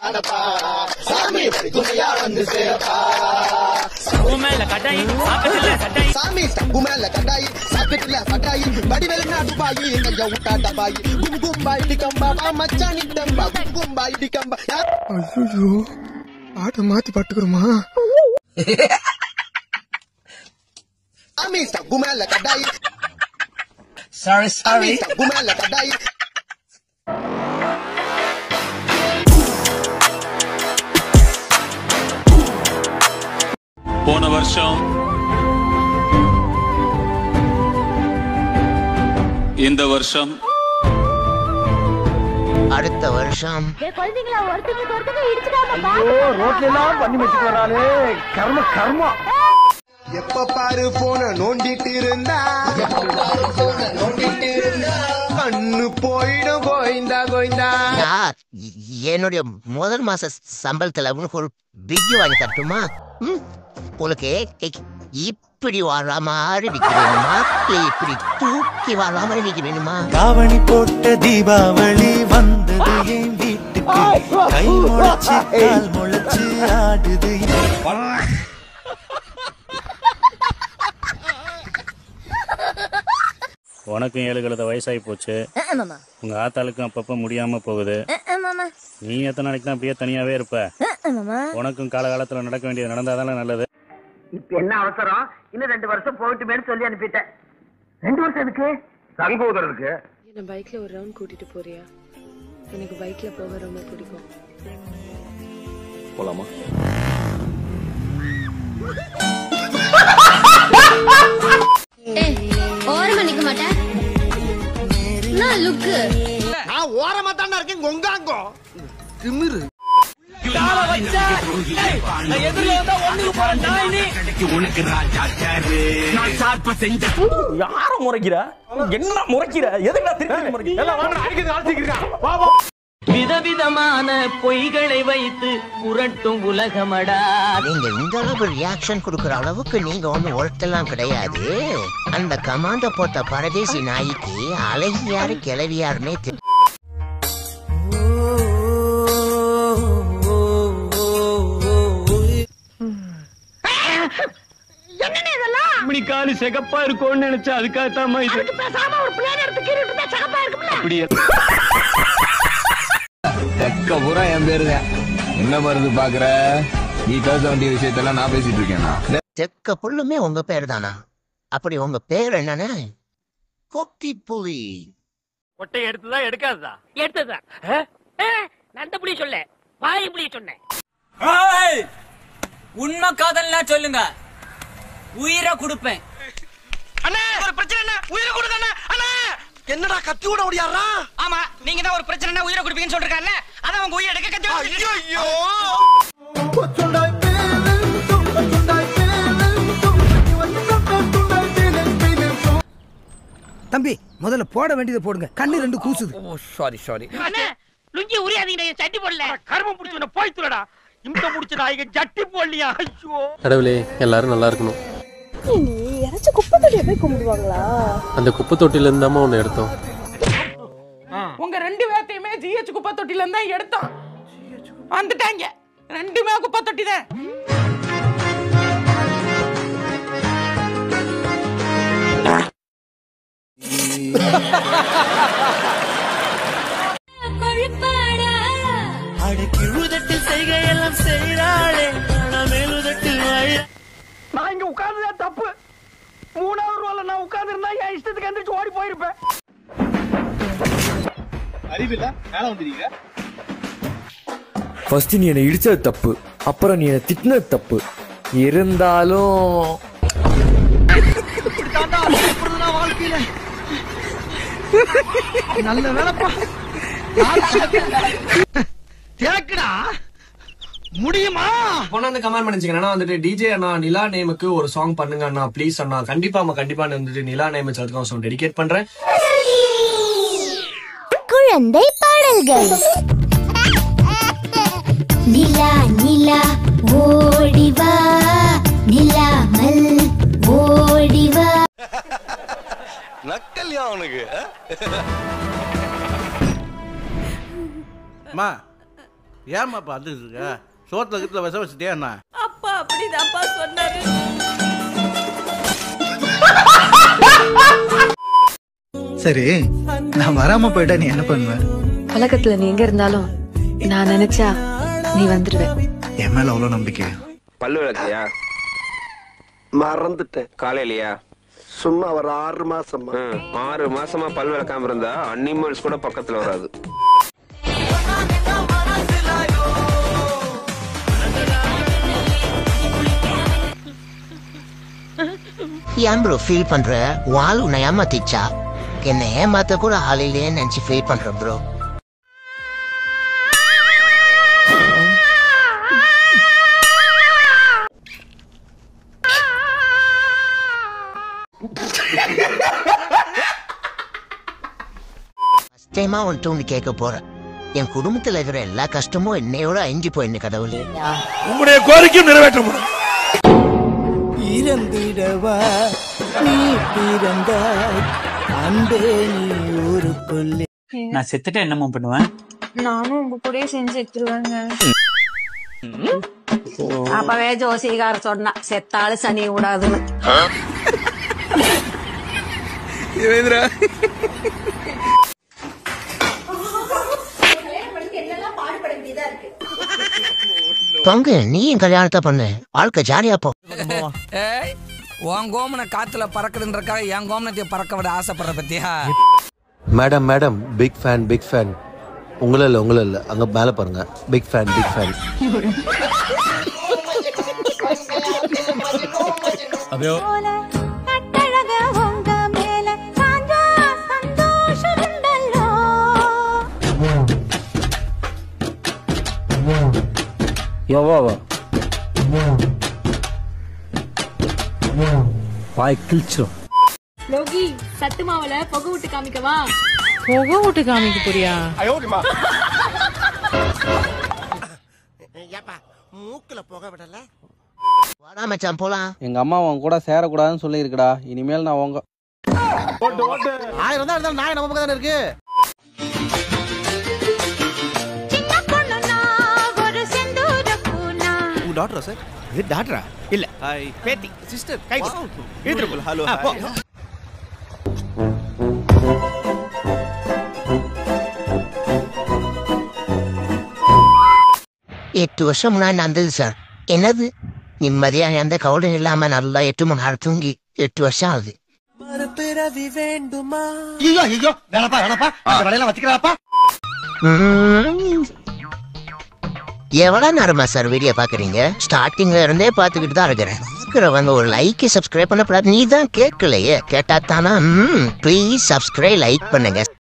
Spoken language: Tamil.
சாமி துணையா வந்து சேரப்பா மேல கட்டாயி சாக்கத்துல கட்டாயி சாமி தப்பு மேல கண்டாயி சாக்கெட்ல பட்டாயி வடிவேல் நாட்டு பாயி கைய விட்டா டபாயி கும் கும்பா இடிக்கம்பா வா மச்சான் இட்டம்பா கும் கும்பா இடிக்கம்பா ஐயோ பாட்டை மாத்தி பட்டுக்கிறோமா சாமி தப்பு மேல கண்டாயி Sorry, சாமி தப்பு மேல கண்டாயி போன வருஷம் இந்த வருஷம் அடுத்த வருஷம் குழந்தைங்களா ஒருத்தருக்கு ஒருத்தருக்கு இடிச்சுக்காம ரோட்ல எல்லாம் பண்ணி வச்சுட்டு வரானே கர்ம கர்மம் எப்ப பாரு போன நோண்டிட்டு இருந்தா கண்ணு போயிடும் கோயிந்தா கோயிந்தா நான் என்னுடைய முதல் மாச சம்பளத்துல உனக்கு ஒரு பிஜி வாங்கி தரட்டுமா ம்? உனக்கு இ- இப்படி வர மாதிரி விற்க வேணுமா இல்ல இப்படி தூக்கி வர மாதிரி விற்க வேணுமா காவணி போட்ட தீபாவளி வந்தது என் வீட்டுக்கு கை முளைச்சு கால் முளைச்சு ஆடுது உனக்கும் ஏழு கழுத வயசாகி போச்சு மாமா உங்க ஆத்தாளுக்கும் அப்பப்ப முடியாம போகுது மாமா நீ எத்தனை நாளைக்கு தான் அப்படியே தனியாவே இருப்ப மாமா உனக்கும் காலகாலத்துல நடக்க வேண்டியது நடந்தாதானே நல்லது இப்ப என்ன அவசரம் இன்னும் ரெண்டு வருஷம் போகட்டுமேனு சொல்லி அனுப்பிட்டேன் ரெண்டு வருஷம் எதுக்கு சங்கோதரருக்கு என்ன பைக்ல ஒரு ரவுண்ட் கூட்டிட்டு போறியா எனக்கு பைக்ல போக ரொம்ப பிடிக்கும் போலாமா ஓரம் நிக்க மாட்டேன் நான் லுக்கு நான் ஓரமா தானே இருக்கேன் கொங்காங்கோ திமிரு யார முறைக்கிற என்ன முறைக்கிற எதுக்கு திருப்பி முறைக்கிற எல்லாம் வாங்க அடிக்கிறது அழைச்சிக்கிறா வா வா விதவிதமான பொய்களை வைத்து புரட்டும் உலகமடா நீங்க இந்த அளவு ரியாக்ஷன் கொடுக்குற அளவுக்கு நீங்க ஒண்ணு ஒருத்தெல்லாம் கிடையாது அந்த கமாண்ட போட்ட பரதேசி நாய்க்கு அழகியாரு கிளவியாருன்னே தெரி- காலி சிகப்பா இருக்கும்னு நினைச்சா அதுக்காகத்தாமா இது பேசாம ஒரு பிளேன் எடுத்து கீறிட்டு இருந்தா சகப்பா இருக்கும்ல அப்படியே தெக்க பூரா என் பேருங்க என்ன வருது பாக்குற நீ பேச வேண்டிய விஷயத்தெல்லாம் நான் பேசிட்டு இருக்கேனா தெக்க புல்லுமே உங்க பேர் தானா அப்படி உங்க பேர் என்னன்னு கொக்கி புலி கொட்டை எடுத்ததா எடுக்காததா எடுத்ததுதான் நந்த புலி சொல்ல வாய் புலி சொன்னேன் உண்மை காதல்னா சொல்லுங்க உயிரை கொடுப்பேன் அண்ணா ஒரு பிரச்சனை உயிரை கொடுங்க அண்ணா என்னடா கத்தி விட முடியாரா ஆமா நீங்க தான் ஒரு பிரச்சனை உயிரை கொடுப்பீங்கன்னு சொல்றாங்கல்ல அதான் உங்க உயிரை எடுக்க கத்தி ஐயோ தம்பி முதல்ல போட வேண்டியதை போடுங்க கண்ணு ரெண்டு கூசுது ஓ சாரி சாரி அண்ணா லுங்கி உரியாதீங்க சட்டி போடல கர்மம் முடிச்சு போய் துறடா இந்த முடிச்ச நாய்க்கு ஜட்டி போடலையா ஐயோ கடவுளே எல்லாரும் நல்லா இருக்கணும் யாராச்சும் குப்பை தொட்டியை போய் கும்பிடுவாங்களா அந்த குப்பை தொட்டில இருந்தாம ஒன்னு எடுத்தோம் உங்க ரெண்டு பேர்த்தையுமே ஜிஹெச் குப்பை தொட்டில இருந்தா எடுத்தோம் வந்துட்டாங்க ரெண்டுமே குப்பை தொட்டி தான் அடக்கிழுதட்டில் செய்கையெல்லாம் செய்கிறாளே ஆனா மேலுதட்டில் வாழ நான் இங்க உட்கார்ந்ததே தப்பு மூணாவது ரூபால நான் உட்கார்ந்து இருந்தா என் இஷ்டத்துக்கு எந்திரிச்சு ஓடி போயிருப்பேன் அறிவில்ல மேல வந்துறீங்க ஃபர்ஸ்ட் நீ என்னை இடிச்சது தப்பு அப்புறம் நீ என்னை திட்டினது தப்பு இருந்தாலும் வாழ்க்கையில நல்ல வேலைப்பா தேக்குடா முடியுமா பொண்ணு வந்து கமெண்ட் பண்ணிச்சுங்கன்னா வந்துட்டு டிஜே அண்ணா நிலா நேமுக்கு ஒரு சாங் பண்ணுங்க அண்ணா ப்ளீஸ் அண்ணா கண்டிப்பா அம்மா கண்டிப்பா நான் வந்துட்டு நிலா நேம் அதுக்கு சாங் டெடிகேட் பண்றேன் குழந்தை பாடல்கள் நிலா நிலா ஓடிவா நிலாமல் ஓடிவா நக்கல்யா அவனுக்கு அம்மா ஏம்மா பார்த்துட்டு இருக்க சோத்துல கிட்ட விஷம் வச்சுட்டே என்ன அப்பா அப்படிதான்ப்பா சொன்னாரு சரி நான் வராம போயிட்டா நீ என்ன பண்ணுவ உலகத்துல நீ எங்க இருந்தாலும் நான் நினைச்சா நீ வந்துடுவ என் மேல அவ்வளவு நம்பிக்கை பல்லு விளக்கியா மறந்துட்டேன் காலையிலயா சும்மா ஒரு ஆறு மாசமா ம், ஆறு மாசமா பல் விளக்காம இருந்தா அனிமல்ஸ் கூட பக்கத்துல வராது ஏன் ப்ரோ ஃபீல் பண்ற வால் உன்னை ஏமாத்திச்சா என்னை ஏமாத்த கூட ஆளிலேயே நினைச்சு ஃபீல் பண்ற ப்ரோ டைமா உன்ட்டு ஒன்று கேட்க போறேன் என் குடும்பத்துல இருக்கிற எல்லா கஷ்டமும் என்னையோட அழிஞ்சு போயின்னு கடவுளே உங்களுடைய கோரிக்கையும் நிறைவேற்றப்படும் இறந்திடவா நீ பிறந்தாய் அன்பே நீ ஊருக்குள்ளே நான் செத்துட்டு என்னமோ பண்ணுவேன் நானும் உங்க கூடயே செஞ்சு எடுத்துருவேங்க அப்பவே ஜோசிகார சொன்னா செத்தாலு சனி விடாதுன்னு பங்கு நீயும் கல்யாணத்தை பண்ணு வாழ்க்கை ஜாலியா போ ஏய் உன் கோமனை காத்துல பறக்குதுன்றக்காக என் கோமனத்தை பறக்க விட ஆசைப்படுற பத்தியா madam madam big fan big fan உங்கள இல்லை உங்கள இல்லை அங்கே மேலே பாருங்க பிக் ஃபேன் பிக் ஃபேன் അതെയോ கட்டழக உங்க மேல சாஞ்சா சந்தோஷமுண்டல்லோ யோ வா வா வாய் கிழிச்சிரும் லோகி சத்து மாவுல புகை விட்டு காமிக்கவா புகை விட்டு காமிக்க போறியா மூக்குல புகை விடல வாடா மச்சான் போலாம் எங்க அம்மா உன் கூட சேரக்கூடாதுன்னு சொல்லி இருக்குடா இனிமேல் நான் உங்க ஆயிரம் தான் இருந்தாலும் நாய் நம்ம பக்கம் தானே இருக்கு ஒரு செந்தூர பூனா உங்க டாக்டரா சார் இது டாக்டரா இல்ல ஹாய் பேத்தி சிஸ்டர் கை இழுத்துட்டு ஹலோ எட்டு வருஷம் முன்னாடி நடந்தது சார் என்னது நிம்மதியா எந்த கவலையும் இல்லாம நல்லா எட்டு மணி நேரம் தூங்கி எட்டு வருஷம் ஆகுது பிறவி வேண்டுமா ஐயோ ஐயோ வேணப்பா வேணப்பா அந்த வேலையெல்லாம் வச்சுக்கிறாப்பா ம்ம். எவ்வளவு நேரமா சார் வீடியோ பாக்குறீங்க ஸ்டார்டிங்ல இருந்தே பாத்துக்கிட்டு தான் இருக்கிறேன் பாக்குறவங்க ஒரு லைக் சப்ஸ்கிரைப் பண்ணப்படாது நீ தான் கேட்கலையே கேட்டா தானா ப்ளீஸ் சப்ஸ்கிரைப் லைக் பண்ணுங்க